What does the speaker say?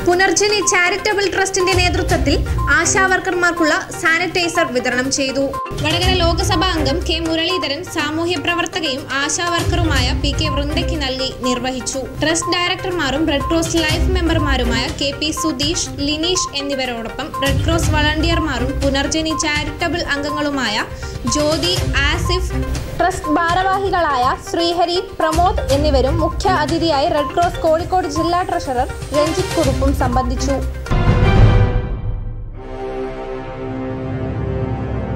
Punarjani charitable ട്രസ്റ്റിന്റെ നേതൃത്വത്തിൽ ASHA വർക്കർമാർക്കുള്ള sanitiser വിതരണം ചെയ്തു വടകര ലോക്സഭാ അംഗം കെ മുരളീധരൻ സാമൂഹ്യ പ്രവർത്തകയും ആശാ വർക്കറുമായ പി കെ വൃന്ദയ്ക്ക് നൽകി നിർവഹിച്ചു ട്രസ്റ്റ് ഡയറക്ടർമാരും റെഡ് ക്രോസ് ലൈഫ് മെമ്പർമാരുമായ കെ പി സുധീഷ് ലിനീഷ് എന്നിവരോടൊപ്പം റെഡ് ക്രോസ് വളണ്ടിയർമാരും പുനർജനി ചാരിറ്റബിൾ അംഗങ്ങളുമായ ജ്യോതി ആസിഫ് ട്രസ്റ്റ് ഭാരവാഹികളായ ശ്രീഹരി പ്രമോദ് എന്നിവരും മുഖ്യ അതിഥിയായി റെഡ് ക്രോസ് കോഴിക്കോട് ജില്ലാ ട്രഷറർ രഞ്ജിത്ത് കുറുപ്പും സംബന്ധിച്ചു